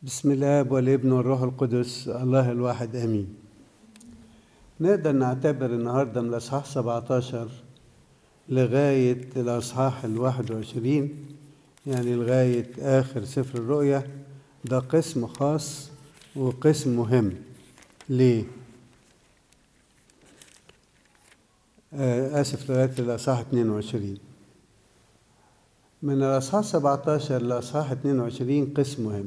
بسم الله والابن والروح القدس الله الواحد امين نقدر نعتبر النهارده من الاصحاح 17 لغايه الاصحاح ال 21 يعني لغايه اخر سفر الرؤيا ده قسم خاص وقسم مهم ليه؟ آه اسف لغايه الاصحاح 22 من الاصحاح 17 لاصحاح 22 قسم مهم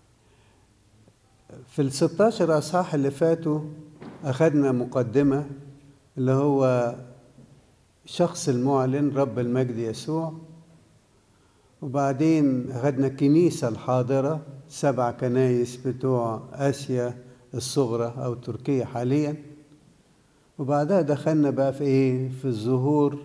في ال 16 اصحاح اللي فاتوا اخذنا مقدمه اللي هو شخص المعلن رب المجد يسوع وبعدين اخذنا الكنيسه الحاضره سبع كنايس بتوع اسيا الصغرى او تركيا حاليا وبعدها دخلنا بقى في ايه في الظهور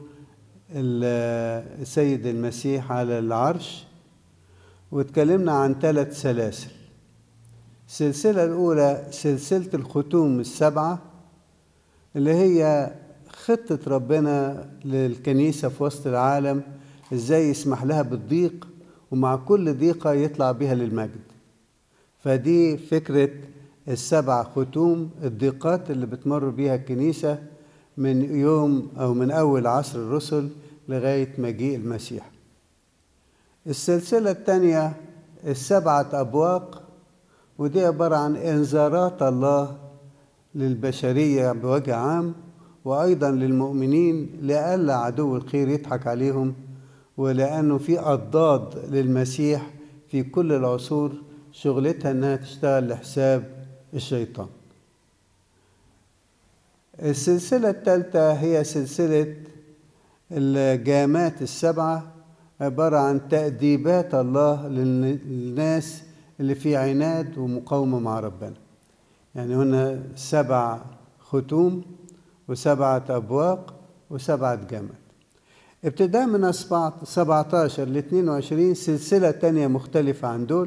السيد المسيح على العرش واتكلمنا عن ثلاث سلاسل السلسلة الأولى سلسلة الختوم السبعة اللي هي خطة ربنا للكنيسة في وسط العالم ازاي يسمح لها بالضيق ومع كل ضيقة يطلع بها للمجد فدي فكرة السبع ختوم الضيقات اللي بتمر بيها الكنيسة من يوم أو من أول عصر الرسل لغاية مجيء المسيح السلسلة الثانية السبعة أبواق ودي عبارة عن إنذارات الله للبشرية بوجه عام وأيضا للمؤمنين لئلا عدو الخير يضحك عليهم ولأنه في أضداد للمسيح في كل العصور شغلتها إنها تشتغل لحساب الشيطان السلسلة الثالثة هي سلسلة الجامات السبعة عبارة عن تأديبات الله للناس اللي في عناد ومقاومة مع ربنا يعني هنا سبع ختوم وسبعة أبواق وسبعة جامات ابتداء من 17 ل 22 سلسلة تانية مختلفة عن دول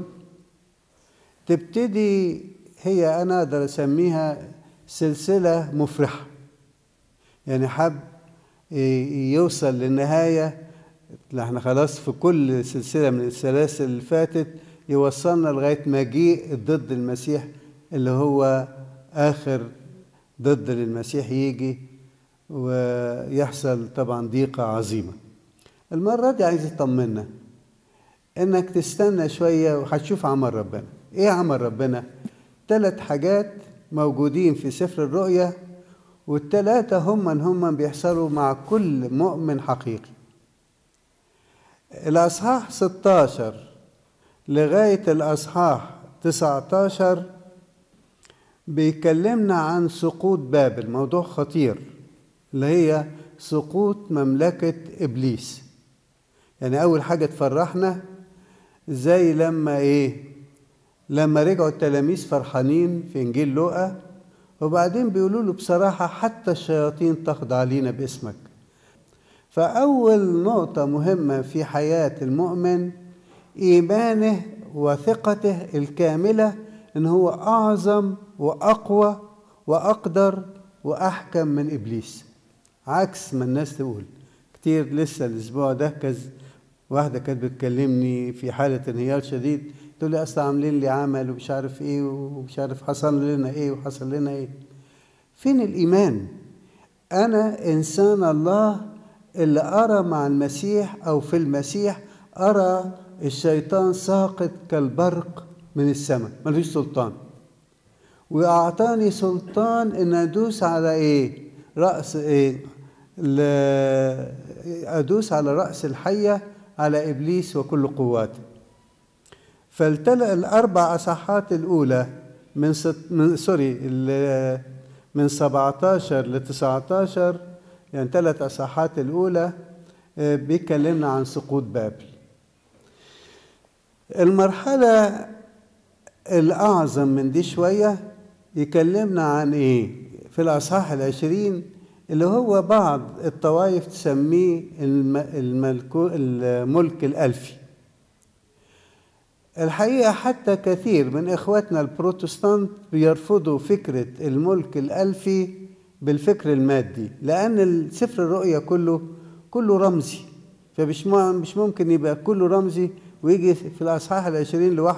تبتدي هي أنا أقدر أسميها سلسلة مفرحة يعني حب يوصل للنهاية احنا خلاص في كل سلسلة من السلاسل اللي فاتت يوصلنا لغاية مجيء ضد المسيح اللي هو آخر ضد للمسيح يجي ويحصل طبعا ضيقة عظيمة المرة دي عايز يطمنا انك تستنى شوية وهتشوف عمل ربنا ايه عمل ربنا ثلاث حاجات موجودين في سفر الرؤيا والثلاثة هم هم بيحصلوا مع كل مؤمن حقيقي الأصحاح 16 لغاية الأصحاح 19 بيكلمنا عن سقوط بابل موضوع خطير اللي هي سقوط مملكة إبليس يعني أول حاجة تفرحنا زي لما إيه لما رجعوا التلاميذ فرحانين في إنجيل لوقا وبعدين بيقولوا له بصراحة حتى الشياطين تخضع لينا باسمك فأول نقطة مهمة في حياة المؤمن إيمانه وثقته الكاملة إن هو أعظم وأقوى وأقدر وأحكم من إبليس عكس ما الناس تقول كتير لسه الأسبوع ده كز واحدة كانت بتكلمني في حالة انهيار شديد تقول لي أصل عاملين لي عمل ومش عارف إيه ومش عارف حصل لنا إيه وحصل لنا إيه فين الإيمان أنا إنسان الله اللي أرى مع المسيح أو في المسيح أرى الشيطان ساقط كالبرق من السماء ملوش سلطان وأعطاني سلطان إن أدوس على إيه رأس إيه أدوس على رأس الحية على إبليس وكل قواته فالتل الأربع أصحات الأولى من, ست من سوري من 17 ل 19 يعني ثلاث أصحات الأولى بيكلمنا عن سقوط بابل المرحلة الأعظم من دي شوية يكلمنا عن إيه في الأصحاح العشرين اللي هو بعض الطوائف تسميه الملك الألفي الحقيقة حتى كثير من إخواتنا البروتستانت بيرفضوا فكرة الملك الألفي بالفكر المادي لأن سفر الرؤيا كله كله رمزي فمش مش ممكن يبقى كله رمزي ويجي في الأصحاح العشرين لوحده